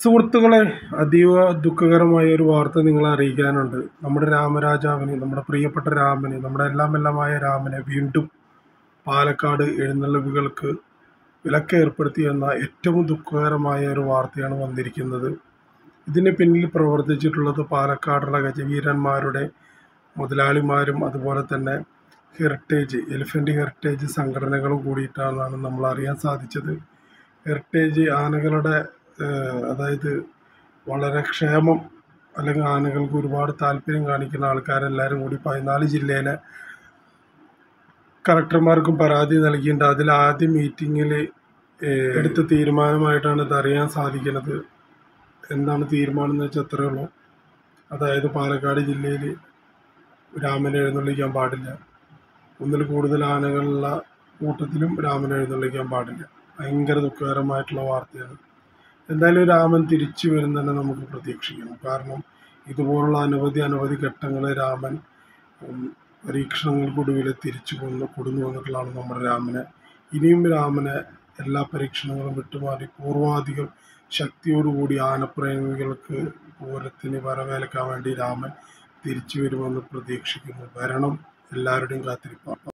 സുഹൃത്തുക്കളെ അതീവ ദുഃഖകരമായ ഒരു വാർത്ത നിങ്ങളെ അറിയിക്കാനുണ്ട് നമ്മുടെ രാമരാജാവിന് നമ്മുടെ പ്രിയപ്പെട്ട രാമന് നമ്മുടെ എല്ലാം എല്ലാമായ രാമനെ വീണ്ടും പാലക്കാട് എഴുന്നള്ളിപ്പുകൾക്ക് വിലക്ക് ഏർപ്പെടുത്തി എന്ന ഏറ്റവും ദുഃഖകരമായ ഒരു വാർത്തയാണ് വന്നിരിക്കുന്നത് ഇതിന് പിന്നിൽ പ്രവർത്തിച്ചിട്ടുള്ളത് പാലക്കാടുള്ള ഗജവീരന്മാരുടെ മുതലാളിമാരും അതുപോലെ തന്നെ ഹെറിറ്റേജ് എലിഫൻ്റ് ഹെറിറ്റേജ് സംഘടനകളും കൂടിയിട്ടാണെന്നാണ് നമ്മൾ അറിയാൻ സാധിച്ചത് ഹെറിറ്റേജ് ആനകളുടെ ഏഹ്, അതായത് വളരെ ക്ഷേമം അല്ലെങ്കിൽ ആനകൾക്ക് ഒരുപാട് താല്പര്യം കാണിക്കുന്ന ആൾക്കാരെല്ലാവരും കൂടി പതിനാല് ജില്ലയിലെ കളക്ടർമാർക്കും പരാതി നൽകിയിട്ടുണ്ട് അതിൽ ആദ്യ മീറ്റിങ്ങിൽ എടുത്ത തീരുമാനമായിട്ടാണ് ഇത് അറിയാൻ സാധിക്കുന്നത് എന്താണ് തീരുമാനം എന്ന് വെച്ചാൽ അത്രയേ ഉള്ളൂ അതായത് പാലക്കാട് ജില്ലയിൽ രാമനെ എഴുന്നള്ളിക്കാൻ പാടില്ല ഒന്നിൽ കൂടുതൽ ആനകളുള്ള കൂട്ടത്തിലും രാമനെ എഴുന്നള്ളിക്കാൻ പാടില്ല ഭയങ്കര ദുഃഖകരമായിട്ടുള്ള വാർത്തയാണ് എന്തായാലും രാമൻ തിരിച്ചു വരും തന്നെ നമുക്ക് പ്രതീക്ഷിക്കണം കാരണം ഇതുപോലുള്ള അനവധി അനവധി ഘട്ടങ്ങൾ രാമൻ ഉം, പരീക്ഷണങ്ങൾക്കൊടുവിൽ തിരിച്ചു കൊന്ന് കൊടുന്നു വന്നിട്ടുള്ളതാണ് നമ്മുടെ രാമനെ ഇനിയും രാമനെ എല്ലാ പരീക്ഷണങ്ങളും വിട്ടുമാറി പൂർവാധികം ശക്തിയോടുകൂടി ആനപ്രേമികൾക്ക് പൂരത്തിന് വരവേൽക്കാൻ വേണ്ടി രാമൻ തിരിച്ചു വരുമെന്ന് പ്രതീക്ഷിക്കുന്നു വരണം എല്ലാവരുടെയും കാത്തിരിപ്പാണ്